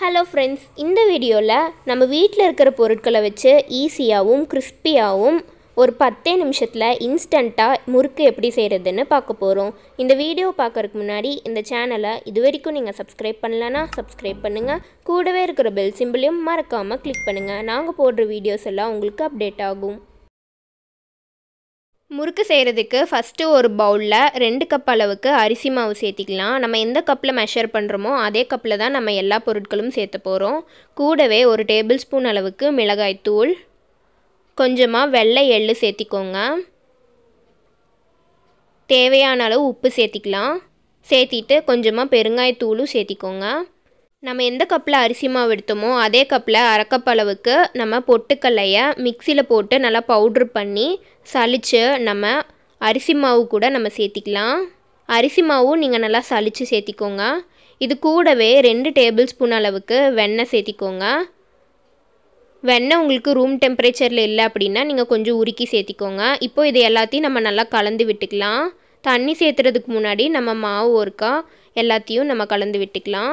hello friends இந்த வீடியோவில் நம்ம வீட்டில் இருக்கிற பொருட்களை வச்சு ஈஸியாகவும் கிறிஸ்பியாகவும் ஒரு பத்தே நிமிஷத்தில் இன்ஸ்டண்ட்டாக முறுக்கு எப்படி செய்கிறதுன்னு பார்க்க போகிறோம் இந்த வீடியோ பார்க்கறதுக்கு முன்னாடி இந்த சேனலை இது வரைக்கும் நீங்கள் சப்ஸ்கிரைப் பண்ணலன்னா சப்ஸ்கிரைப் பண்ணுங்கள் கூடவே இருக்கிற பெல் சிம்பிளையும் மறக்காமல் கிளிக் பண்ணுங்கள் நாங்கள் போடுற வீடியோஸ் எல்லாம் உங்களுக்கு அப்டேட் ஆகும் முறுக்கு செய்கிறதுக்கு ஃபஸ்ட்டு ஒரு பவுலில் ரெண்டு கப் அளவுக்கு அரிசி மாவு சேர்த்திக்கலாம் நம்ம எந்த கப்பில் மெஷர் பண்ணுறோமோ அதே கப்பில் தான் நம்ம எல்லா பொருட்களும் சேர்த்த போகிறோம் கூடவே ஒரு டேபிள் ஸ்பூன் அளவுக்கு மிளகாய்த்தூள் கொஞ்சமாக வெள்ளை எள்ளு சேர்த்திக்கோங்க தேவையான அளவு உப்பு சேர்த்திக்கலாம் சேர்த்திட்டு கொஞ்சமாக பெருங்காயத்தூளும் சேர்த்திக்கோங்க நம்ம எந்த கப்பில் அரிசி மாவு எடுத்தோமோ அதே கப்பில் அரைக்கப் அளவுக்கு நம்ம பொட்டுக்கல்லையை மிக்சியில் போட்டு நல்லா பவுட்ரு பண்ணி சலித்து நம்ம அரிசி மாவு கூட நம்ம சேர்த்திக்கலாம் அரிசி மாவும் நீங்கள் நல்லா சலித்து சேர்த்திக்கோங்க இது கூடவே ரெண்டு டேபிள் ஸ்பூன் அளவுக்கு வெண்ணெய் சேர்த்திக்கோங்க வெண்ணெய் உங்களுக்கு ரூம் டெம்பரேச்சரில் இல்லை அப்படின்னா நீங்கள் கொஞ்சம் உருக்கி சேர்த்திக்கோங்க இப்போ இது எல்லாத்தையும் நம்ம நல்லா கலந்து விட்டுக்கலாம் தண்ணி சேர்த்துறதுக்கு முன்னாடி நம்ம மாவு ஒருக்கா எல்லாத்தையும் நம்ம கலந்து விட்டுக்கலாம்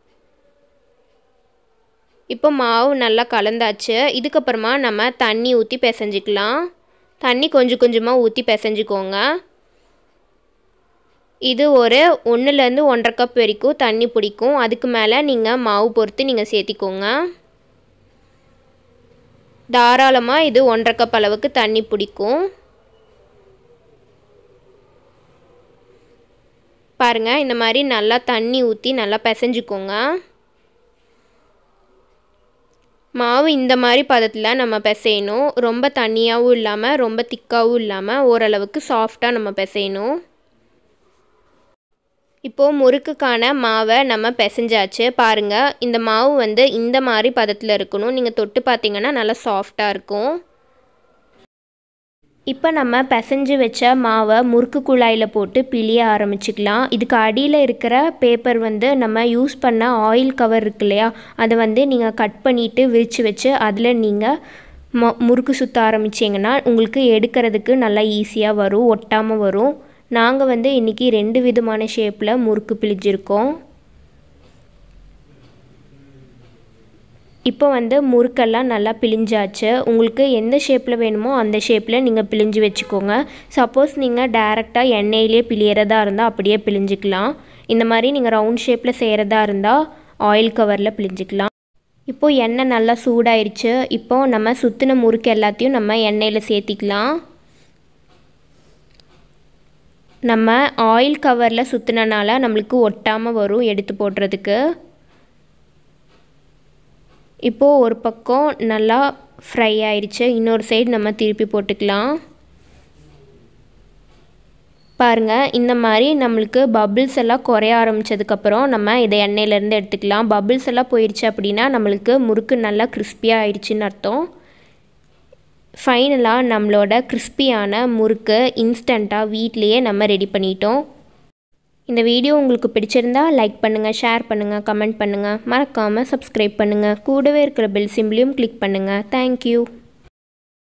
இப்போ மாவு நல்லா கலந்தாச்சு இதுக்கப்புறமா நம்ம தண்ணி ஊற்றி பிசைஞ்சிக்கலாம் தண்ணி கொஞ்சம் கொஞ்சமாக ஊற்றி பிசைஞ்சிக்கோங்க இது ஒரு ஒன்றுலேருந்து ஒன்றரை கப் வரைக்கும் தண்ணி பிடிக்கும் அதுக்கு மேலே நீங்கள் மாவு பொறுத்து நீங்கள் சேர்த்திக்கோங்க தாராளமாக இது ஒன்றரை கப் அளவுக்கு தண்ணி பிடிக்கும் பாருங்கள் இந்த மாதிரி நல்லா தண்ணி ஊற்றி நல்லா பிசைஞ்சிக்கோங்க மாவு இந்த மாதிரி பதத்தில் நம்ம பிசையணும் ரொம்ப தண்ணியாகவும் இல்லாமல் ரொம்ப திக்காகவும் இல்லாமல் ஓரளவுக்கு சாஃப்டாக நம்ம பிசையணும் இப்போது முறுக்குக்கான மாவை நம்ம பிசைஞ்சாச்சு பாருங்கள் இந்த மாவு வந்து இந்த மாதிரி பதத்தில் இருக்கணும் நீங்கள் தொட்டு பார்த்தீங்கன்னா நல்லா சாஃப்டாக இருக்கும் இப்போ நம்ம பிசைஞ்சு வச்ச மாவை முறுக்கு குழாயில் போட்டு பிழிய ஆரம்பிச்சுக்கலாம் இதுக்கு அடியில் இருக்கிற பேப்பர் வந்து நம்ம யூஸ் பண்ண ஆயில் கவர் இருக்கு இல்லையா அதை வந்து நீங்கள் கட் பண்ணிவிட்டு விரித்து வச்சு அதில் நீங்கள் ம முறுக்கு சுற்ற ஆரம்பிச்சிங்கன்னா உங்களுக்கு எடுக்கிறதுக்கு நல்லா ஈஸியாக வரும் ஒட்டாமல் வரும் நாங்கள் வந்து இன்றைக்கி ரெண்டு விதமான ஷேப்பில் முறுக்கு பிழிஞ்சிருக்கோம் இப்போ வந்து முறுக்கெல்லாம் நல்லா பிழிஞ்சாச்சு உங்களுக்கு எந்த ஷேப்பில் வேணுமோ அந்த ஷேப்பில் நீங்கள் பிழிஞ்சு வச்சுக்கோங்க சப்போஸ் நீங்கள் டேரெக்டாக எண்ணெயிலே பிழியறதா இருந்தால் அப்படியே பிழிஞ்சிக்கலாம் இந்த மாதிரி நீங்கள் ரவுண்ட் ஷேப்பில் செய்கிறதா இருந்தால் ஆயில் கவரில் பிழிஞ்சிக்கலாம் இப்போது எண்ணெய் நல்லா சூடாயிருச்சு இப்போது நம்ம சுற்றின முறுக்கு எல்லாத்தையும் நம்ம எண்ணெயில் சேர்த்திக்கலாம் நம்ம ஆயில் கவரில் சுற்றினனால நம்மளுக்கு ஒட்டாமல் வரும் எடுத்து போடுறதுக்கு இப்போது ஒரு பக்கம் நல்லா ஃப்ரை ஆயிடுச்சு இன்னொரு சைடு நம்ம திருப்பி போட்டுக்கலாம் பாருங்கள் இந்த மாதிரி நம்மளுக்கு பபிள்ஸ் எல்லாம் குறைய ஆரம்பித்ததுக்கப்புறம் நம்ம இதை எண்ணெயிலேருந்து எடுத்துக்கலாம் பபிள்ஸ் எல்லாம் போயிடுச்சு அப்படின்னா நம்மளுக்கு முறுக்கு நல்லா கிறிஸ்பியாக ஆயிடுச்சுன்னு அர்த்தம் ஃபைனலாக நம்மளோட கிறிஸ்பியான முறுக்கு இன்ஸ்டண்ட்டாக வீட்லேயே நம்ம ரெடி பண்ணிட்டோம் இந்த வீடியோ உங்களுக்கு பிடிச்சிருந்தா லைக் பண்ணுங்கள் ஷேர் பண்ணுங்கள் கமெண்ட் பண்ணுங்கள் மறக்காமல் சப்ஸ்கிரைப் பண்ணுங்கள் கூடவே இருக்கிற பெல் சிம்பிளையும் கிளிக் பண்ணுங்கள் தேங்க்யூ